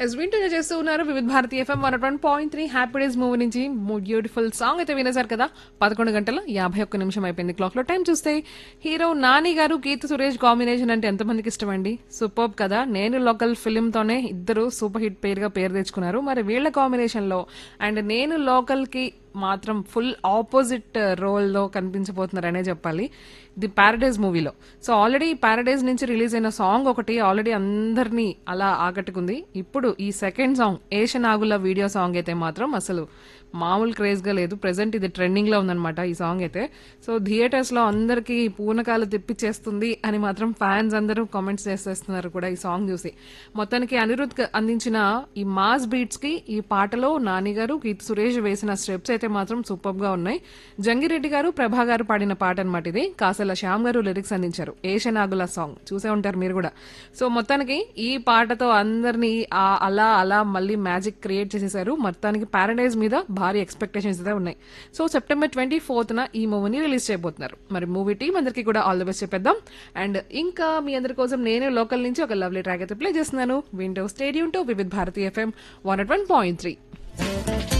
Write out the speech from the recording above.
yes వింటూనే చేస్తూ ఉన్నారు Vividh Bharati FM one one point three happy days movie నుంచి బ్యూటిఫుల్ సాంగ్ అయితే వినేశారు కదా పదకొండు గంటల యాభై ఒక్క నిమిషం అయిపోయింది క్లాక్ లో టైం చూస్తే హీరో నాని గారు కీర్తి సురేష్ కాంబినేషన్ అంటే ఎంతమందికి ఇష్టమండి సూపర్ కదా నేను లోకల్ ఫిలిం తోనే ఇద్దరు సూపర్ హిట్ పేరుగా పేరు తెచ్చుకున్నారు మరి వీళ్ళ కాంబినేషన్ లో అండ్ నేను లోకల్ కి మాత్రం ఫుల్ ఆపోజిట్ రోల్లో కనిపించబోతున్నారనే చెప్పాలి ది ప్యారడైజ్ మూవీలో సో ఆల్రెడీ ప్యారడైజ్ నుంచి రిలీజ్ అయిన సాంగ్ ఒకటి ఆల్రెడీ అందరినీ అలా ఆకట్టుకుంది ఇప్పుడు ఈ సెకండ్ సాంగ్ ఏషనాగుల వీడియో సాంగ్ అయితే మాత్రం అసలు మామూలు క్రేజ్ గా లేదు ప్రెసెంట్ ఇది ట్రెండింగ్ లో ఉందన్నమాట ఈ సాంగ్ అయితే సో థియేటర్స్ లో అందరికి పూనకాలు తెప్పించేస్తుంది అని మాత్రం ఫ్యాన్స్ అందరూ కామెంట్స్ చేసేస్తున్నారు కూడా ఈ సాంగ్ చూసి మొత్తానికి అనిరుద్ క- అందించిన ఈ మాస్ బీట్స్ కి ఈ పాటలో నాని గారు కీర్తి సురేష్ వేసిన స్టెప్స్ అయితే మాత్రం సూపర్ గా ఉన్నాయి జంగిరెడ్డి గారు ప్రభా గారు పాడిన పాట అనమాట ఇది కాసల శ్యామ్ గారు లిరిక్స్ అందించారు ఏషనాగుల సాంగ్ చూసే ఉంటారు మీరు కూడా సో మొత్తానికి ఈ పాటతో అందరినీ ఆ అలా అలా మళ్ళీ మ్యాజిక్ క్రియేట్ చేసేసారు మొత్తానికి పారడైజ్ మీద భారీ ఎక్స్పెక్టేషన్స్ అయితే ఉన్నాయి సో సెప్టెంబర్ ట్వంటీ ఫోర్త్ న ఈ మూవీని రిలీజ్ చేయబోతున్నారు మరి మూవీ టీం అందరికీ కూడా ఆల్ ది బెస్ట్ చెప్పేద్దాం అండ్ ఇంకా మీ అందరి కోసం నేను లోకల్ నుంచి ఒక లవ్లీ ట్రాక్ అయితే ప్లే చేస్తున్నాను విండో స్టేడియం to Vividh Bharati FM one one point three